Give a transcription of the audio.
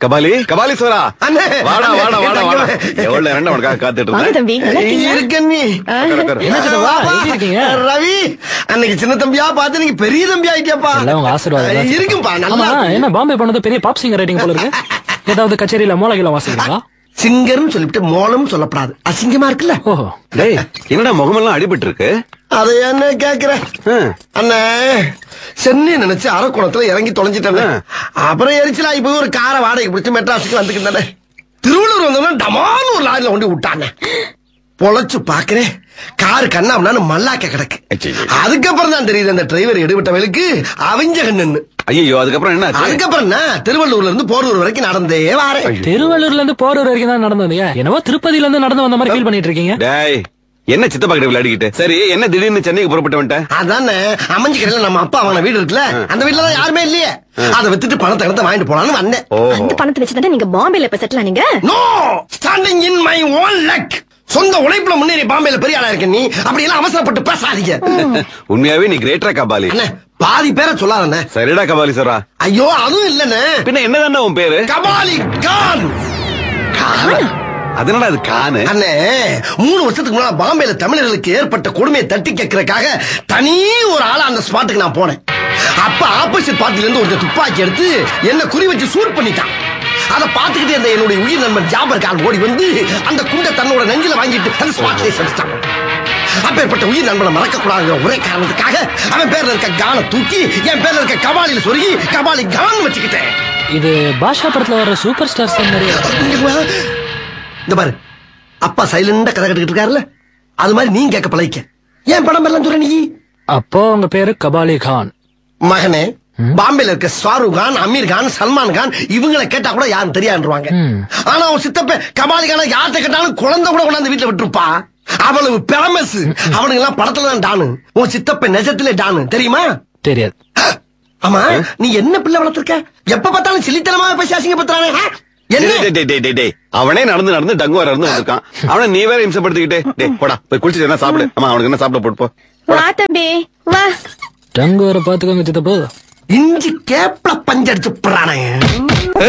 கபாலி கபாலி சோரா அண்ணே. வாடா வாடா வாடா வாடா தங்கமே. எவ்வளவு நேரம் உனக்காக காத்துட்டு வாங்க இருந்தேன் தம்பி நல்லா இருக்கீங்களா? இருக்க நீ உட்காரு, உட்காரு. என்ன சித்தப்பா, எப்படி இருக்கீங்க? ரவி அன்னைக்கு சின்ன தம்பியா பார்த்து நீங்க பெரிய தம்பி ஆயிட்டியாப்பா எல்லாம் உங்க ஆசீர்வாதம் தான். இருக்கும்பா ஆமா நல்லா என்ன பாம்பே போனது பெரிய பாப் சிங்கர் ரைட்டிங் போல இருக்கு ஏதாவது கச்சேரியில மூலகில வாசிக்கிறீங்களா சிங்கர்னு சொல்லிட்டு மோளம் சொல்லப்படாது அசிங்கமா இருக்குல்ல ஓஹோ டேய் என்னடா முகமெல்லாம் அடிபட்டு இருக்கு அதை என்ன கேக்குற அண்ணே சென்னை நினைச்சு அரக்கோணத்துல இறங்கி தொலைஞ்சிட்டேன் அப்புறம் எரிச்சலா போய் ஒரு காரை வாடகை பிடிச்சு மெட்ராஸுக்கு வந்துக்கிட்டேன் திருவள்ளூர் வந்தோம்னா டமான்னு ஒரு லாரில கொண்டு விட்டானே பொழைச்சு பாக்குறேன் காரு கண்ணாமண்ணு மல்லாக்க கிடக்கு ஐயையோ. அதுக்கப்புறம் தான் தெரியுது அந்த டிரைவர் எடுவிட்டவளுக்கு அவிஞ்ச கண்ணு ஐயோ அதுக்கப்புறம் என்ன ஆச்சு? அதுக்கப்புறம் என்ன திருவள்ளூர்ல இருந்து போரூர் வரைக்கும் நடந்தே வாரேன் திருவள்ளூர்ல இருந்து போரூர் வரைக்கும் தான் நடந்து வந்தீங்க என்னவோ திருப்பதியில இருந்து நடந்து வந்த மாதிரி ஃபீல் பண்ணிட்டு இருக்கீங்க டேய் என்ன சித்தப்பா கிட்ட விளையாடிக்கிட்டு சரி என்ன திடீர்னு சென்னைக்கு புறப்பட்டு வந்துட்டேன் அதானே அமைஞ்ச கடையில நம்ம அப்பா வாங்கின வீடு இருக்குல்ல அந்த வீட்டுல தான் யாருமே இல்லையே அதை வித்துட்டு பணத்தை எடுத்து வாங்கிட்டு போலான்னு வந்தேன் ஓஹோ அந்த பணத்தை வச்சு தானே நீங்க பாம்பேல இப்ப செட்டில் ஆனீங்க no standing in my own luck சொந்த உழைப்புல முன்னேறி பாம்பேல பெரிய ஆளா இருக்க நீ அப்படி எல்லாம் அவசரப்பட்டு பேசாதீங்க உண்மையாவே நீ கிரேட்டரா கபாலி அண்ணே பாதி பேரை சொல்லாதண்ணே சரிடா கபாலி சோரா ஐயோ அதுவும் இல்லண்ணே பின்ன என்னதான்டா உன் பேரு கபாலி கான் அதனால அது கானு அண்ணே மூணு வருஷத்துக்கு முன்னால பாம்பேல தமிழர்களுக்கு ஏற்பட்ட கொடுமையை தட்டி கேட்கறதுக்காக தனி ஒரு ஆளா அந்த ஸ்பாட்டுக்கு நான் போனேன் அப்ப ஆப்போசிட் பார்ட்டில இருந்து ஒருத்தர் துப்பாக்கி எடுத்து என்ன குறி வச்சு சூட் பண்ணிட்டான் அதை பார்த்துக்கிட்டே அந்த என்னுடைய உயிர் நண்பன் ஜாபர் கான் ஓடி வந்து அந்த குண்டை தன்னோட நெஞ்சில வாங்கிட்டு அந்த ஸ்பாட்லயே செலுத்தான் அப்பேற்பட்ட உயிர் நண்பனை மறக்க கூடாதுங்கிற ஒரே காரணத்துக்காக அவன் பேர்ல இருக்க கானை தூக்கி என் பேர்ல இருக்க கபாலில சொருகி கபாலி கான் வச்சுக்கிட்டேன் இது பாஷா படத்துல வர சூப்பர் ஸ்டார் சாங் மாதிரி இந்த பாரு அப்பா சைலண்டா கதை கட்டுக்கிட்டு இருக்காருல்ல அது மாதிரி நீ கேட்க பழகிக்க ஏன் படம் எல்லாம் சொல்ற நீ அப்போ உங்க பேரு கபாலி கான் மகனே பாம்பேல இருக்க ஷாருக் கான் அமீர் கான் சல்மான் கான் இவங்களை கேட்டா கூட யாரும் தெரியாதுருவாங்க ம். ஆனா அவன் சித்தப்ப கபாலி கான யார்கிட்ட கேட்டாலும் குழந்தை கூட கொண்டாந்து வீட்டுல விட்டுருப்பா அவ்வளவு பெரமஸ் அவனுங்க எல்லாம் படத்துல தான் டானு உன் சித்தப்ப நெஜத்திலே டானு தெரியுமா தெரியாது ஆமா நீ என்ன பிள்ளை வளர்த்திருக்க எப்ப பார்த்தாலும் சிலித்தனமா பேசி அசிங்கப்படுத்துறானே ஆ? என்ன டேய், டேய், டேய், டேய், டேய். அவனே நடந்து நடந்து டங்கு வர இருந்து வந்திருக்கான் அவனை நீ வேற இம்சப்படுத்திக்கிட்டே டேய் போடா போய் குளிச்சுட்டு என்ன சாப்பிடு ஆமா அவனுக்கு என்ன சாப்பிட போட்டு போ வா தம்பி வா டங்கு வர பாத்துக்கோங்க சித்தப்போ இஞ்சி கேப்ல பஞ்சடிச்சு போறானே